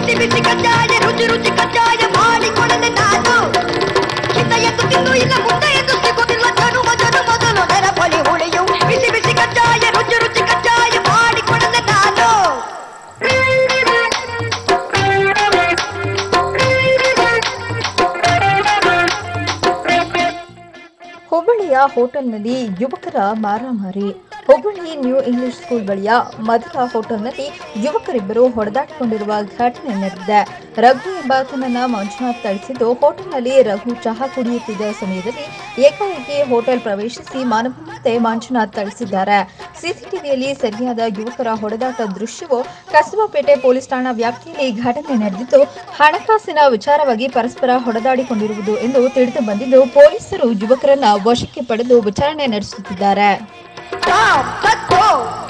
ಬಿಸಿ ಬಿಸಿ ಕಜ್ಜಾಯ ರುಚಿ ರುಚಿ ಕಜ್ಜಾಯ ಮಾಡಿಕೊಡದೆ ನಾನು ಚಿತ್ತ ಎಂದು ತಿಂದು ಇಲ್ಲ ಮುದ್ದೆ ಎಂದು ಸಿಗುತ್ತಿಲ್ಲ ಜನುಮ ಜನುಮದಲು ನೆನಪಲಿ ಉಳಿಯು ಬಿಸಿ ಬಿಸಿ ಕಜ್ಜಾಯ ರುಚಿ ರುಚಿ ಕಜ್ಜಾಯ ಮಾಡಿಕೊಡದೆ ನಾನು ಹುಬ್ಬಳ್ಳಿಯ ಹೋಟೆಲ್ನಲ್ಲಿ ಯುವಕರ ಮಾರಾಮಾರಿ ಹುಬ್ಬಳ್ಳಿ ನ್ಯೂ ಇಂಗ್ಲಿಷ್ ಸ್ಕೂಲ್ ಬಳಿಯ ಮಧುರ ಹೋಟೆಲ್ನಲ್ಲಿ ಯುವಕರಿಬ್ಬರು ಹೊಡೆದಾಡಿಕೊಂಡಿರುವ ಘಟನೆ ನಡೆದಿದೆ ರಘು ಎಂಬಾತನನ್ನ ಮಂಜುನಾಥ್ ಥಳಿಸಿದ್ದು ಹೋಟೆಲ್ನಲ್ಲಿ ರಘು ಚಹಾ ಕುಡಿಯುತ್ತಿದ್ದ ಸಮಯದಲ್ಲಿ ಏಕಾಏಕಿ ಹೋಟೆಲ್ ಪ್ರವೇಶಿಸಿ ಮಾನವನಂತೆ ಮಂಜುನಾಥ್ ಥಳಿಸಿದ್ದಾರೆ ಸಿಸಿಟಿವಿಯಲ್ಲಿ ಸರಿಯಾದ ಯುವಕರ ಹೊಡೆದಾಟ ದೃಶ್ಯವು ಕಸಬಾಪೇಟೆ ಪೊಲೀಸ್ ಠಾಣಾ ವ್ಯಾಪ್ತಿಯಲ್ಲಿ ಘಟನೆ ನಡೆದಿದ್ದು ಹಣಕಾಸಿನ ವಿಚಾರವಾಗಿ ಪರಸ್ಪರ ಹೊಡೆದಾಡಿಕೊಂಡಿರುವುದು ಎಂದು ತಿಳಿದು ಬಂದಿದ್ದು ಪೊಲೀಸರು ಯುವಕರನ್ನ ವಶಕ್ಕೆ ಪಡೆದು ವಿಚಾರಣೆ ನಡೆಸುತ್ತಿದ್ದಾರೆ Stop! Let's go!